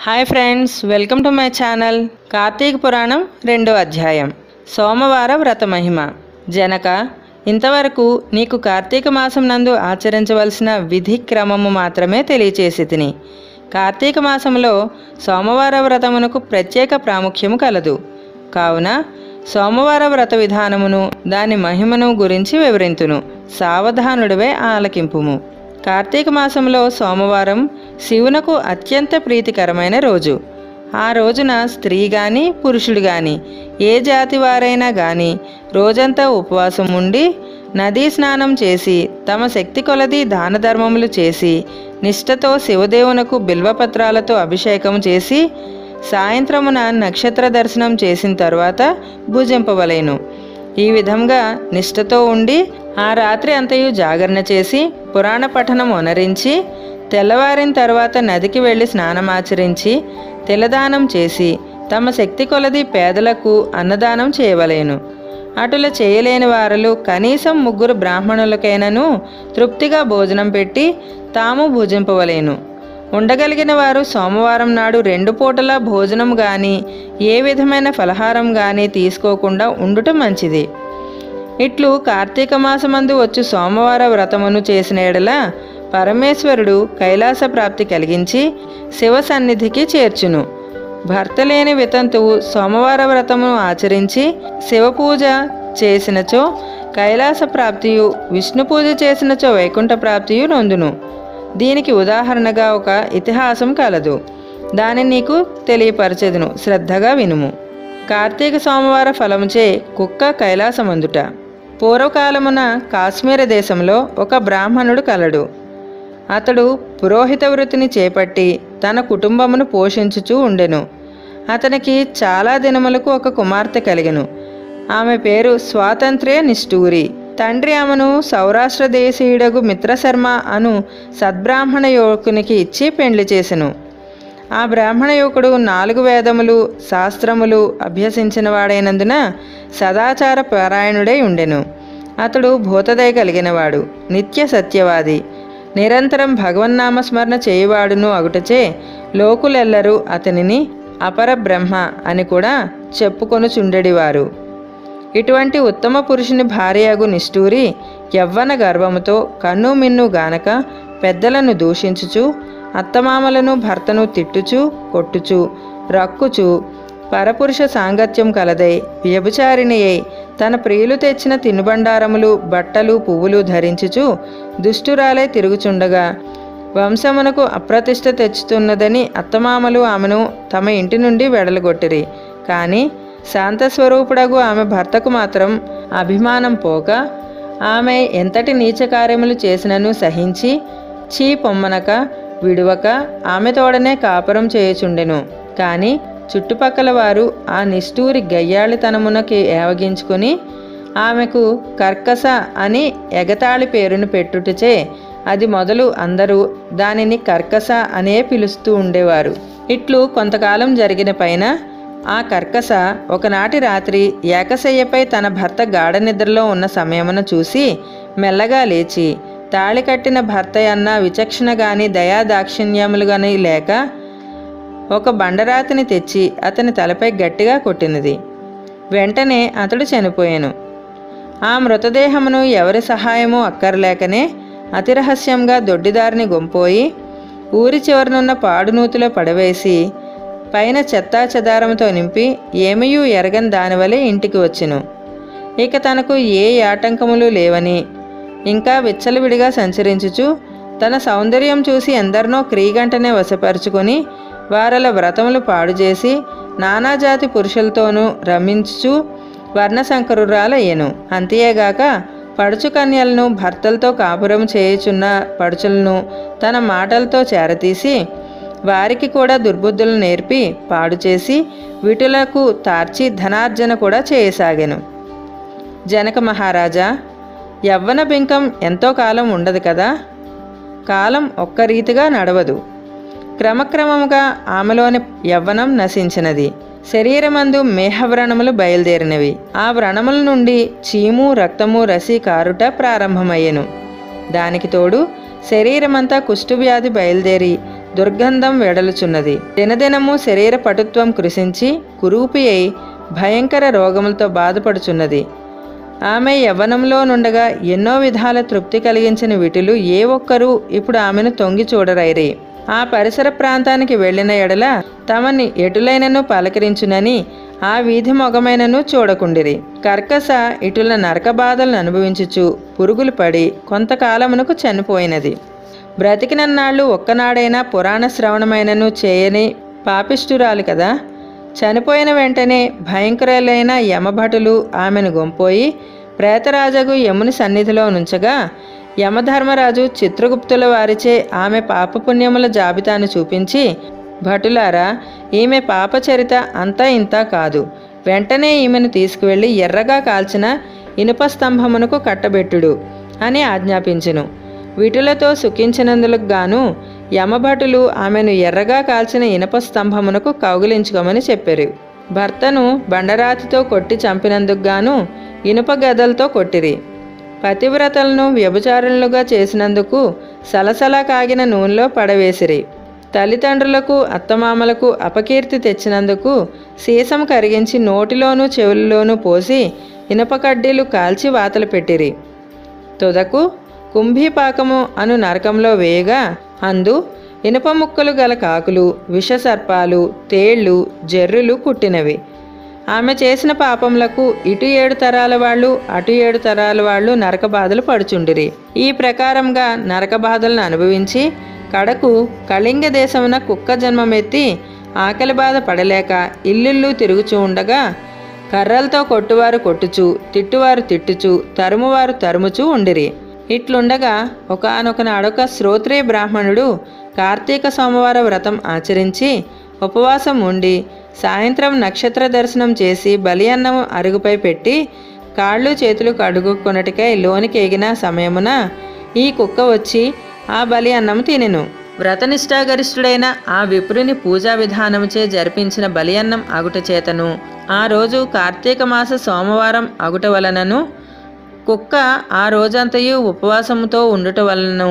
Hi friends welcome to my channel Karthika Puranam రెండో అధ్యాయం సోమవార వ్రత మహిమ జనక ఇంతవరకు నీకు కార్తీక మాసం నందు ఆచరించవలసిన విధి క్రమము మాత్రమే తెలియచేసి తిని కార్తీక మాసంలో సోమవార వ్రతమునకు ప్రత్యేక ప్రాముఖ్యము కలదు కావున సోమవార వ్రత విధానమును దాని మహిమను గురించి వివరింతును సావధానుడివే ఆలకింపుము కార్తీక మాసంలో సోమవారం శివునకు అత్యంత ప్రీతికరమైన రోజు ఆ రోజున స్త్రీ గాని పురుషుడు గాని ఏ జాతి వారైనా గాని రోజంతా ఉపవాసం ఉండి నదీ స్నానం చేసి తమ శక్తి కొలది దాన ధర్మములు చేసి నిష్ఠతో శివదేవునకు బిల్వపత్రాలతో అభిషేకం చేసి సాయంత్రమున నక్షత్ర దర్శనం చేసిన తర్వాత భుజింపవలేను ఈ విధంగా నిష్ఠతో ఉండి ఆ రాత్రి అంతయు జాగరణ చేసి పురాణ పఠనం ఒనరించి తెల్లవారిన తర్వాత నదికి వెళ్ళి స్నానమాచరించి తిలదానం చేసి తమ శక్తి కొలది పేదలకు అన్నదానం చేయవలేను అటుల చేయలేని వారలు కనీసం ముగ్గురు బ్రాహ్మణులకైనను తృప్తిగా భోజనం పెట్టి తాము భుజింపవలేను ఉండగలిగిన వారు సోమవారం నాడు రెండు పూటల భోజనం గాని ఏ విధమైన ఫలహారం గాని తీసుకోకుండా ఉండుట మంచిది ఇట్లు కార్తీక మాసమందు వచ్చు సోమవార వ్రతమును చేసిన ఎడల పరమేశ్వరుడు కైలాస ప్రాప్తి కలిగించి శివ సన్నిధికి చేర్చును భర్త లేని వితంతువు సోమవార వ్రతమును ఆచరించి శివపూజ చేసినచో కైలాస ప్రాప్తియు విష్ణు పూజ చేసినచో వైకుంఠ ప్రాప్తియు నొందును దీనికి ఉదాహరణగా ఒక ఇతిహాసం కలదు దాన్ని నీకు తెలియపరచెదును శ్రద్ధగా వినుము కార్తీక సోమవార ఫలముచే కుక్క కైలాసమందుట పూర్వకాలమున కాశ్మీర దేశంలో ఒక బ్రాహ్మణుడు కలడు అతడు పురోహిత వృత్తిని చేపట్టి తన కుటుంబమును పోషించుచూ ఉండెను అతనికి చాలా దినములకు ఒక కుమార్తె కలిగెను ఆమె పేరు స్వాతంత్ర్య నిష్ఠూరి తండ్రి ఆమెను సౌరాష్ట్ర దేశీయుడగు మిత్రశర్మ అను సద్బ్రాహ్మణ యువకునికి ఇచ్చి పెండ్లి చేసెను ఆ బ్రాహ్మణ యువకుడు నాలుగు వేదములు శాస్త్రములు అభ్యసించిన వాడైనందున సదాచార పారాయణుడై ఉండెను అతడు భూతదయ కలిగినవాడు నిత్య సత్యవాది నిరంతరం భగవన్నామస్మరణ చేయువాడును అగుటచే లోకులెల్లరూ అతనిని అపర బ్రహ్మ అని కూడా చెప్పుకొనుచుండెడివారు ఇటువంటి ఉత్తమ పురుషుని భార్యగు నిష్ఠూరి యవ్వన గర్వముతో కన్ను మిన్ను గానక పెద్దలను దూషించుచు అత్తమామలను భర్తను తిట్టుచు కొట్టుచు రక్కుచు పరపురుష సాంగత్యం కలదై వ్యభిచారిణి అయి తన ప్రియులు తెచ్చిన తినుబండారములు బట్టలు పువ్వులు ధరించుచు దుష్టురాలై తిరుగుచుండగా వంశమునకు అప్రతిష్ట తెచ్చుతున్నదని అత్తమామలు ఆమెను తమ ఇంటి నుండి వెడలగొట్టిరి కానీ శాంతస్వరూపుడగు ఆమె భర్తకు మాత్రం అభిమానం పోక ఆమె ఎంతటి నీచ కార్యములు చేసినను సహించి చీ పొమ్మనక విడువక ఆమె తోడనే కాపురం చేయుచుండెను కానీ చుట్టుపక్కల వారు ఆ నిష్ఠూరి గయ్యాళితనమునకి ఏవగించుకొని ఆమెకు కర్కస అని ఎగతాళి పేరును పెట్టుటచే అది మొదలు అందరూ దానిని కర్కస అనే పిలుస్తూ ఉండేవారు ఇట్లు కొంతకాలం జరిగిన పైన ఆ కర్కస ఒకనాటి రాత్రి ఏకశయ్యపై తన భర్త గాఢ నిద్రలో ఉన్న సమయమున చూసి మెల్లగా లేచి తాళి కట్టిన భర్త అన్న విచక్షణ గాని దయా దాక్షిణ్యములు గాని లేక ఒక బండరాతిని తెచ్చి అతని తలపై గట్టిగా కొట్టినది వెంటనే అతడు చనిపోయాను ఆ మృతదేహమును ఎవరి సహాయమూ అక్కర్లేకనే అతిరహస్యంగా దొడ్డిదారిని గొంపోయి ఊరి చివరనున్న పాడునూతిలో పడవేసి పైన చెత్తా చెదారంతో నింపి ఏమయూ ఎరగని దానివలే ఇంటికి వచ్చెను ఇక తనకు ఏ ఆటంకములు లేవని ఇంకా విచ్చలవిడిగా సంచరించుచు తన సౌందర్యం చూసి ఎందరినో క్రీగంటనే వశపరుచుకొని వారల వ్రతములు పాడు చేసి నానాజాతి పురుషులతోనూ రమించుచు వర్ణశంకరురాలయ్యను అంతేగాక పడుచు కన్యలను భర్తలతో కాపురం చేయుచున్న పడుచులను తన మాటలతో చేరతీసి వారికి కూడా దుర్బుద్ధులు నేర్పి పాడు చేసి వీటులకు తార్చి ధనార్జన కూడా చేయసాగాను జనక మహారాజా యవ్వన బింకం ఎంతో కాలం ఉండదు కదా కాలం ఒక్క రీతిగా నడవదు క్రమక్రమముగా ఆమెలోని యవ్వనం నశించినది శరీరమందు మేహవ్రణములు బయలుదేరినవి ఆ వ్రణముల నుండి చీము రక్తము రసి కారుట ప్రారంభమయ్యెను దానికి తోడు శరీరమంతా కుష్ఠవ్యాధి బయలుదేరి దుర్గంధం వెడలుచున్నది దినదినము శరీర పటుత్వం కృషించి కురూపి అయి భయంకర రోగములతో బాధపడుచున్నది ఆమె యవ్వనంలో నుండగా ఎన్నో విధాల తృప్తి కలిగించిన విటులు ఏ ఒక్కరూ ఇప్పుడు ఆమెను తొంగి చూడరైరి ఆ పరిసర ప్రాంతానికి వెళ్ళిన ఎడల తమని ఎటులైనను పలకరించునని ఆ వీధి మొగమైనను చూడకుండిరి కర్కస ఇటుల నరక బాధలను అనుభవించుచు పురుగులు పడి కొంతకాలమునకు చనిపోయినది బ్రతికినన్నాళ్ళు ఒక్కనాడైనా పురాణ శ్రవణమైనను చేయని పాపిష్టురాలు కదా చనిపోయిన వెంటనే భయంకరులైన యమభటులు ఆమెను గొంపోయి ప్రేతరాజగు యముని సన్నిధిలో నుంచగా యమధర్మరాజు చిత్రగుప్తుల వారిచే ఆమె పాపపుణ్యముల జాబితాను చూపించి భటులారా ఈమె పాపచరిత అంతా ఇంత కాదు వెంటనే ఈమెను తీసుకువెళ్ళి ఎర్రగా కాల్చిన ఇనుప స్తంభమునకు కట్టబెట్టుడు అని ఆజ్ఞాపించెను వీటులతో సుఖించినందులకు గాను యమభటులు ఆమెను ఎర్రగా కాల్చిన ఇనప స్తంభమునకు కౌగిలించుకోమని చెప్పారు భర్తను బండరాతితో కొట్టి చంపినందుకు గాను ఇనుప గదలతో కొట్టిరి పతివ్రతలను వ్యభిచారులుగా చేసినందుకు సలసలా కాగిన నూనెలో పడవేసిరి తల్లిదండ్రులకు అత్తమామలకు అపకీర్తి తెచ్చినందుకు సీసం కరిగించి నోటిలోనూ చెవులలోనూ పోసి ఇనుప కడ్డీలు కాల్చి వాతలు పెట్టిరి తుదకు కుంభీపాకము అను నరకంలో వేయగా అందు ఇనుప ముక్కలు గల కాకులు విషసర్పాలు తేళ్లు జర్రులు కుట్టినవి ఆమె చేసిన పాపములకు ఇటు ఏడు తరాల వాళ్ళు అటు ఏడు తరాల వాళ్ళు నరక బాధలు పడుచుండిరి ఈ ప్రకారంగా నరక బాధలను అనుభవించి కడకు కళింగ దేశమున కుక్క జన్మమెత్తి ఆకలి బాధ పడలేక ఇల్లిల్లు తిరుగుచూ ఉండగా కర్రలతో కొట్టువారు కొట్టుచు తిట్టువారు తిట్టుచు తరుమువారు తరుముచూ ఉండిరి ఇట్లుండగా ఒకనొక నాడొక శ్రోత్రియ బ్రాహ్మణుడు కార్తీక సోమవార వ్రతం ఆచరించి ఉపవాసం ఉండి సాయంత్రం నక్షత్ర దర్శనం చేసి బలి అన్నము అరుగుపై పెట్టి కాళ్ళు చేతులు కడుగుకొనటికై లోనికి ఎగిన సమయమున ఈ కుక్క వచ్చి ఆ బలి అన్నము తినెను వ్రతనిష్టాగరిష్ఠుడైన ఆ విప్రుని పూజా విధానముచే జరిపించిన బలి అన్నం అగుట చేతను ఆ రోజు కార్తీక మాస సోమవారం అగుట వలనను కుక్క ఆ రోజంతయు ఉపవాసముతో ఉండుట వలనను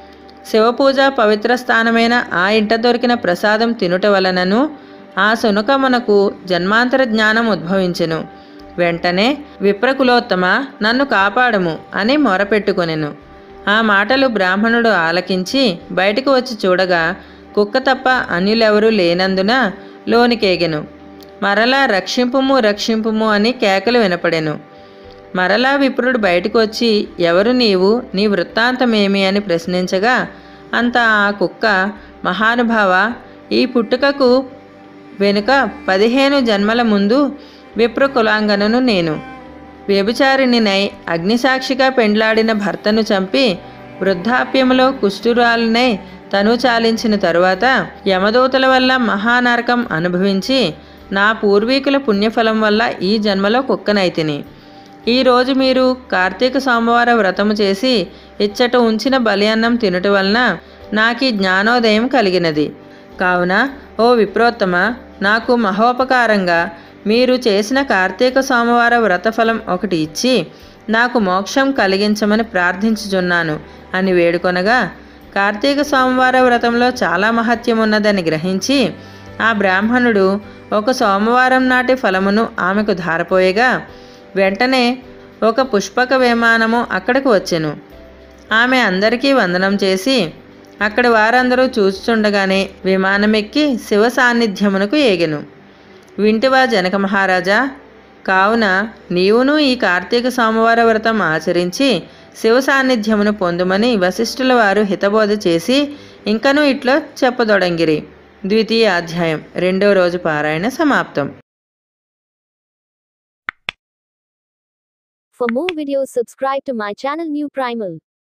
శివపూజ పవిత్ర స్థానమైన ఆ ఇంట దొరికిన ప్రసాదం తినుట వలనను ఆ సునకమునకు జన్మాంతర జ్ఞానం ఉద్భవించెను వెంటనే విప్రకులోత్తమ నన్ను కాపాడము అని మొరపెట్టుకొనెను ఆ మాటలు బ్రాహ్మణుడు ఆలకించి బయటకు వచ్చి చూడగా కుక్క తప్ప అన్యులెవరూ లేనందున లోనికేగెను మరలా రక్షింపుము రక్షింపుము అని కేకలు వినపడెను మరలా విప్రుడు బయటకు వచ్చి ఎవరు నీవు నీ వృత్తాంతమేమి అని ప్రశ్నించగా అంత ఆ కుక్క మహానుభావ ఈ పుట్టుకకు వెనుక పదిహేను జన్మల ముందు విప్ర కులాంగనను నేను వ్యభిచారిణినై అగ్నిసాక్షిగా పెండ్లాడిన భర్తను చంపి వృద్ధాప్యములో కుష్ఠురాలినై తను చాలించిన తరువాత యమదూతల వల్ల మహానరకం అనుభవించి నా పూర్వీకుల పుణ్యఫలం వల్ల ఈ జన్మలో కుక్కనైతిని ఈరోజు మీరు కార్తీక సోమవార వ్రతము చేసి ఇచ్చట ఉంచిన బలి అన్నం తినుట వలన నాకు ఈ జ్ఞానోదయం కలిగినది కావున ఓ విప్రోత్తమ నాకు మహోపకారంగా మీరు చేసిన కార్తీక సోమవార వ్రతఫలం ఒకటి ఇచ్చి నాకు మోక్షం కలిగించమని ప్రార్థించుచున్నాను అని వేడుకొనగా కార్తీక సోమవార వ్రతంలో చాలా మహత్యం ఉన్నదని గ్రహించి ఆ బ్రాహ్మణుడు ఒక సోమవారం నాటి ఫలమును ఆమెకు ధారపోయగా వెంటనే ఒక పుష్పక విమానము అక్కడికి వచ్చెను ఆమె అందరికీ వందనం చేసి అక్కడి వారందరూ చూస్తుండగానే విమానమెక్కి శివ సాన్నిధ్యమునకు ఏగెను వింటివా జనక మహారాజా కావున నీవును ఈ కార్తీక సోమవార వ్రతం ఆచరించి శివ సాన్నిధ్యమును పొందుమని వశిష్ఠుల వారు హితబోధ చేసి ఇంకనూ ఇట్లా చెప్పదొడంగిరి ద్వితీయ అధ్యాయం రెండో రోజు పారాయణ సమాప్తం For more videos subscribe to my channel New Primal.